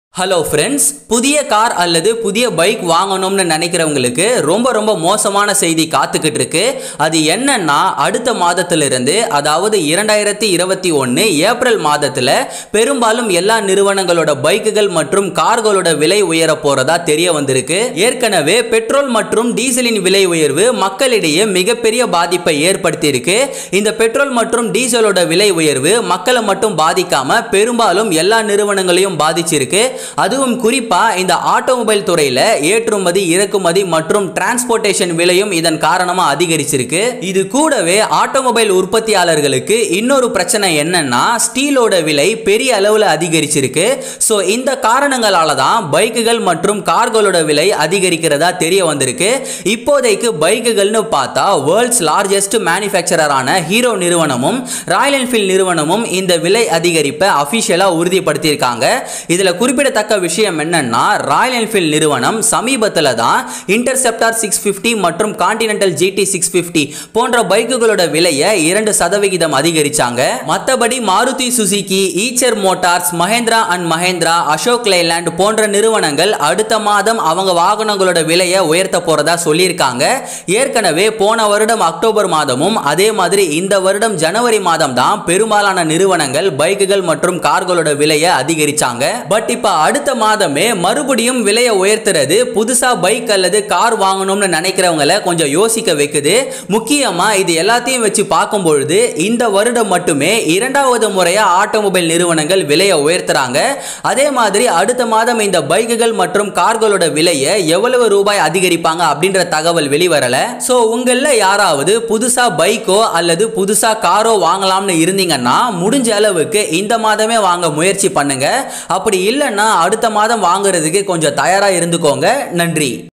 hello friends புதிய car அல்லது புதிய பைக் வாங்கணும்னு நினைக்கிறவங்களுக்கு ரொம்ப ரொம்ப மோசமான செய்தி காத்துக்கிட்டு இருக்கு அது என்னன்னா அடுத்த மாதத்திலிருந்து அதாவது இரண்டாயிரத்தி இருபத்தி ஒன்று ஏப்ரல் மாதத்தில் பெரும்பாலும் எல்லா நிறுவனங்களோட பைக்குகள் மற்றும் கார்களோட விலை உயர போறதா தெரிய வந்திருக்கு ஏற்கனவே பெட்ரோல் மற்றும் டீசலின் விலை உயர்வு மக்களிடையே மிகப்பெரிய பாதிப்பை ஏற்படுத்தியிருக்கு இந்த பெட்ரோல் மற்றும் டீசலோட விலை உயர்வு மக்களை மட்டும் பாதிக்காம பெரும்பாலும் எல்லா நிறுவனங்களையும் பாதிச்சிருக்கு அதுவும் குறிப்பா இந்த ஆட்டோமொபைல் துறையில ஏற்றுமதி இறக்குமதி மற்றும் டிரான்ஸ்போர்ட்டேஷன் விலையும் இதன் காரணமா அதிகரிச்சிருக்கு இது கூடவே ஆட்டோமொபைல் உற்பத்தியாளர்களுக்கு இன்னொரு பிரச்சனை என்னன்னா ஸ்டீலோட விலை பெரிய அளவுல அதிகரிச்சிருக்கு ஸோ இந்த காரணங்களால தான் பைக்குகள் மற்றும் கார்களோட விலை அதிகரிக்கிறதா தெரிய வந்திருக்கு இப்போதைக்கு பைக்குகள்னு பார்த்தா வேர்ல்ட்ஸ் லார்ஜஸ்ட் மேனுஃபேக்சரரான ஹீரோ நிறுவனமும் ராயல் என்ஃபீல்ட் நிறுவனமும் இந்த விலை அதிகரிப்பை அஃபிஷியலாக உறுதிப்படுத்தியிருக்காங்க இதில் குறிப்பிடத்தக்க விஷயம் என்னன்னா ராயல் என்ஃபீல்ட் நிறுவனம் சமீபத்தில் தான் இன்டர்செப்டார் சிக்ஸ் ஃபிஃப்டி மற்றும் கான்டினென்டல் ஜிடி சிக்ஸ் ஃபிஃப்டி போன்ற பைக்குகளோட விலையை இரண்டு சதவிகிதம் அதிகரிச்சாங்க மற்றபடி Maruti Suzuki Eicher Motors Mahindra and Mahindra Ashok Leyland போன்ற நிறுவனங்கள் அடுத்த மாதம் அவங்க வாகனங்களோட விலையை உயர்த்த போறதா சொல்லியிருக்காங்க ஏற்கனவே போன வருடம் அக்டோபர் மாதமும் அதே மாதிரி இந்த வருடம் ஜனவரி மாதம் தான் பெரும்பாலான நிறுவனங்கள் பைக்குகள் மற்றும் கார்களோட விலையை அதிகரிச்சாங்க பட் இப்ப அடுத்த மாதமே மறுபடியும் விலையை உயர்த்துறது புதுசா பைக் அல்லது கார் வாங்கணும்னு நினைக்கிறவங்கள கொஞ்சம் யோசிக்க வைக்குது முக்கியமா இது எல்லாத்தையும் வச்சு பார்க்கும் பொழுது இந்த வருடம் மட்டுமே இரண்டாவது முறையா ஆட்டோமொபைல் நிறுவனங்கள் விலையை உயர்த்துறாங்க அதே மாதிரி அடுத்த மாதம் இந்த பைக்குகள் மற்றும் கார்களோட விலையை எவ்வளவு ரூபாய் அதிகரிப்பாங்க அப்படின்ற தகவல் வெளிவரல ஸோ உங்களில் யாராவது புதுசா பைக்கோ அல்லது புதுசா காரோ வாங்கலாம்னு இருந்தீங்கன்னா முடிஞ்ச அளவுக்கு இந்த மாதமே வாங்க முயற்சி பண்ணுங்க அப்படி இல்லைன்னா அடுத்த மாதம் வாங்குறதுக்கு கொஞ்சம் தயாரா இருந்துக்கோங்க நன்றி